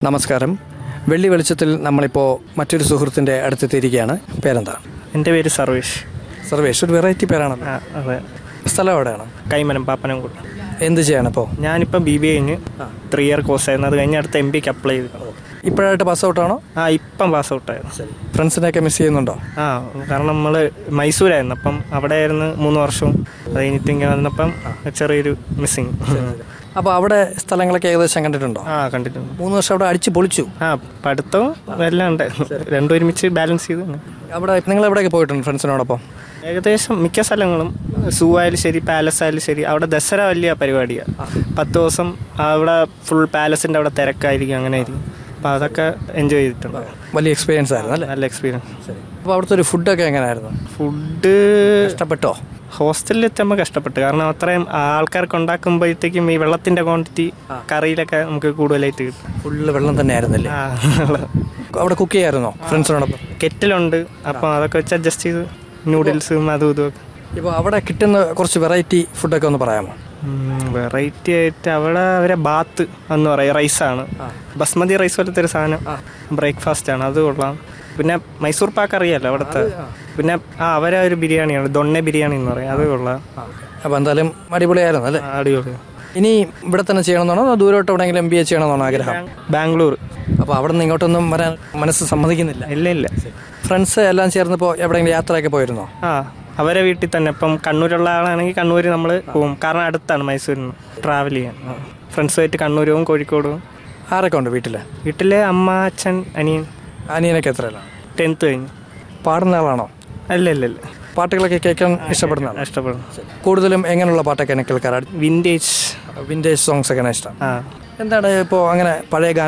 നമസ്കാരം വെള്ളി വെളിച്ചത്തിൽ നമ്മളിപ്പോൾ മറ്റൊരു സുഹൃത്തിൻ്റെ അടുത്തെത്തിയിരിക്കുകയാണ് പേരെന്താ എൻ്റെ പേര് സർവേഷ് സർവേഷ് ഒരു വെറൈറ്റി പേരാണല്ലോ ആ അതെ സ്ഥലം എവിടെയാണ് കൈമനം പാപ്പനംകൂട് എന്ത് ചെയ്യാണ് ഇപ്പോൾ ഞാനിപ്പോൾ ബി ബി കഴിഞ്ഞ് ത്രീ ഇയർ കോഴ്സ് ആയിരുന്നു അത് കഴിഞ്ഞ് അടുത്ത എം പിക്ക് അപ്ലൈ ചെയ്തു ഇപ്പോഴായിട്ട് പാസ് ഔട്ടാണോ ആ ഇപ്പം പാസ് ഔട്ടായിരുന്നു ഫ്രണ്ട്സിനെയൊക്കെ മിസ് ചെയ്യുന്നുണ്ടോ ആ കാരണം നമ്മൾ മൈസൂരായിരുന്നു അപ്പം അവിടെ ആയിരുന്നു മൂന്ന് വർഷവും അത് കഴിഞ്ഞിട്ട് ഇങ്ങനെ വന്നപ്പം ചെറിയൊരു മിസ്സിങ് അപ്പോൾ അവിടെ സ്ഥലങ്ങളൊക്കെ ഏകദേശം കണ്ടിട്ടുണ്ടോ ആ കണ്ടിട്ടുണ്ട് മൂന്ന് വർഷം അവിടെ അടിച്ച് പൊളിച്ചു ആ പഠിത്തവും എല്ലാം ഉണ്ട് രണ്ടും ഒരുമിച്ച് ബാലൻസ് ചെയ്തു അവിടെ നിങ്ങൾ എവിടെയൊക്കെ പോയിട്ടുണ്ട് ഫ്രണ്ട്സിനോടൊപ്പം ഏകദേശം മിക്ക സ്ഥലങ്ങളും സൂ ആയാലും ശരി പാലസ് ആയാലും ശരി അവിടെ ദസറ വലിയ പരിപാടിയാണ് പത്ത് ദിവസം അവിടെ ഫുൾ പാലസിൻ്റെ അവിടെ തിരക്കായിരിക്കും അങ്ങനെ ആയിരിക്കും അപ്പം അതൊക്കെ എൻജോയ് ചെയ്തിട്ടുണ്ട് വലിയ എക്സ്പീരിയൻസ് ആയിരുന്നു അല്ലേ നല്ല എക്സ്പീരിയൻസ് അപ്പോൾ അവിടുത്തെ ഒരു ഫുഡൊക്കെ എങ്ങനെയായിരുന്നു ഫുഡ് ഇഷ്ടപ്പെട്ടോ ഹോസ്റ്റലിൽ എത്തുമ്പോൾ കഷ്ടപ്പെട്ടു കാരണം അത്രയും ആൾക്കാർക്ക് ഉണ്ടാക്കുമ്പോഴത്തേക്കും ഈ വെള്ളത്തിൻ്റെ ക്വാണ്ടിറ്റി കറിയിലൊക്കെ നമുക്ക് കൂടുതലായിട്ട് കിട്ടും ഫുള്ള് വെള്ളം തന്നെ ആയിരുന്നല്ലേ ആ അവിടെ കുക്ക് ചെയ്യായിരുന്നോ ഫ്രണ്ട്സിനോടൊപ്പം കെറ്റിലുണ്ട് അപ്പം അതൊക്കെ വെച്ച് അഡ്ജസ്റ്റ് ചെയ്ത് നൂഡിൽസും അതും ഇതും ഒക്കെ ഇപ്പോൾ അവിടെ കിട്ടുന്ന കുറച്ച് വെറൈറ്റി ഫുഡൊക്കെ ഒന്ന് പറയാമോ വെറൈറ്റി ആയിട്ട് അവിടെ അവരെ ബാത്ത് എന്ന് പറയും റൈസാണ് ബസ്മതി റൈസ് പോലത്തെ ഒരു സാധനം ബ്രേക്ക്ഫാസ്റ്റ് ആണ് അത് കൊള്ളാം പിന്നെ മൈസൂർ പാക്ക് അറിയാലോ അവിടുത്തെ പിന്നെ ആ അവരെ ഒരു ബിരിയാണിയാണ് ദൊണ്ണ ബിരിയാണി എന്ന് പറയും അത് കൊള്ളാം അപ്പോൾ എന്തായാലും അടിപൊളിയായിരുന്നു അല്ലേ ആ, അടിപൊളി ഇനി ഇവിടെ തന്നെ ചെയ്യണമെന്നാണോ അതോ ദൂരോട്ട് എവിടെയെങ്കിലും എം ബി എ ചെയ്യണമെന്നാണോ ആഗ്രഹം ബാംഗ്ലൂർ അപ്പോൾ അവിടെ നിന്ന് ഇങ്ങോട്ടൊന്നും വരാൻ മനസ്സ് സമ്മതിക്കുന്നില്ല ഇല്ല ഇല്ല ഫ്രണ്ട്സ് എല്ലാം ചേർന്നപ്പോൾ എവിടെയെങ്കിലും യാത്രയൊക്കെ പോയിരുന്നോ ആ അവരെ വീട്ടിൽ തന്നെ ഇപ്പം കണ്ണൂരുള്ള ആളാണെങ്കിൽ കണ്ണൂർ നമ്മൾ പോകും കാരണം അടുത്താണ് മൈസൂരിൽ നിന്ന് ട്രാവൽ ചെയ്യാൻ ഫ്രണ്ട്സുമായിട്ട് കണ്ണൂർ പോകും കോഴിക്കോട് പോകും ആരൊക്കെ ഉണ്ട് വീട്ടിൽ വീട്ടിലെ അമ്മ അച്ഛൻ അനിയൻ അനിയനൊക്കെ എത്രയല്ല ടെൻത്ത് കഴിഞ്ഞു പാടുന്ന ആളാണോ അല്ല ഇല്ല ഇല്ല പാട്ടുകളൊക്കെ കേൾക്കാൻ ഇഷ്ടപ്പെടുന്ന ആളാണ് ഇഷ്ടപ്പെടും കൂടുതലും എങ്ങനെയുള്ള പാട്ടൊക്കെയാണ് കേൾക്കാറ് വിൻറ്റേജ് വിൻറ്റേജ് സോങ്സ് ഒക്കെയാണ് ഇഷ്ടം ആ എന്താണ് ഇപ്പോൾ അങ്ങനെ പഴയ ഗാന